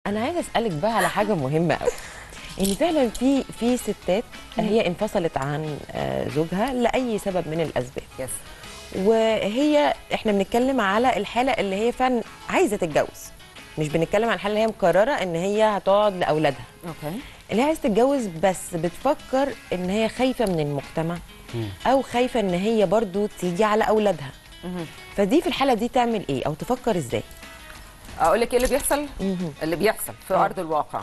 انا عايزه اسالك بقى على حاجه مهمه قوي ان فعلا في في ستات هي انفصلت عن آه، زوجها لاي سبب من الاسباب يس وهي احنا بنتكلم على الحاله اللي هي فعلا عايزه تتجوز مش بنتكلم عن الحاله اللي هي مقرره ان هي هتقعد لاولادها اوكي اللي هي عايزه تتجوز بس بتفكر ان هي خايفه من المجتمع او خايفه ان هي برضو تيجي على اولادها فدي في الحاله دي تعمل ايه او تفكر ازاي اقول لك ايه اللي بيحصل مهم. اللي بيحصل في آه. ارض الواقع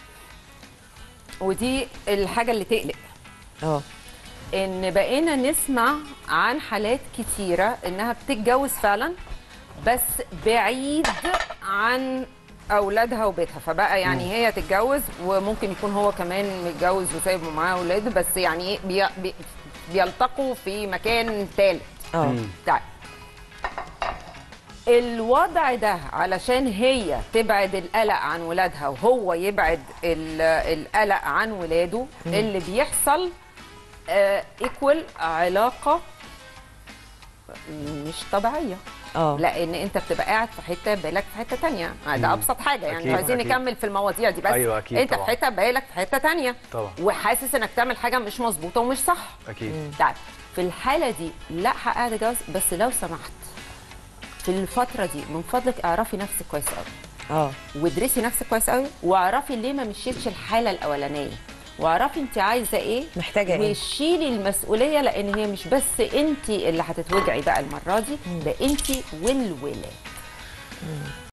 ودي الحاجه اللي تقلق اه ان بقينا نسمع عن حالات كتيره انها بتتجوز فعلا بس بعيد عن اولادها وبيتها فبقى يعني هي تتجوز وممكن يكون هو كمان متجوز وسايب معاه اولاده بس يعني إيه بي بي بيلتقوا في مكان ثالث اه طيب الوضع ده علشان هي تبعد القلق عن ولادها وهو يبعد ال- القلق عن ولاده اللي بيحصل ايكوال علاقه مش طبيعيه اه لان انت بتبقى قاعد في حته بالك في حته تانية ده ابسط حاجه يعني أكيد، مش عايزين أكيد. نكمل في المواضيع دي بس أيوة، أكيد انت طبعاً. في حته بالك في حته تانية طبعا وحاسس انك تعمل حاجه مش مظبوطه ومش صح اكيد طيب في الحاله دي لا حقها تتجوز بس لو سمحت في الفتره دي من فضلك اعرفي نفسك كويس قوي اه وادرسي نفسك كويس قوي واعرفي ليه ما مشيتش الحاله الاولانيه واعرفي انت عايزه ايه محتاجه ايه وشيلي المسؤوليه لان هي مش بس انت اللي هتتوجعي بقى المره دي ده انت والولاد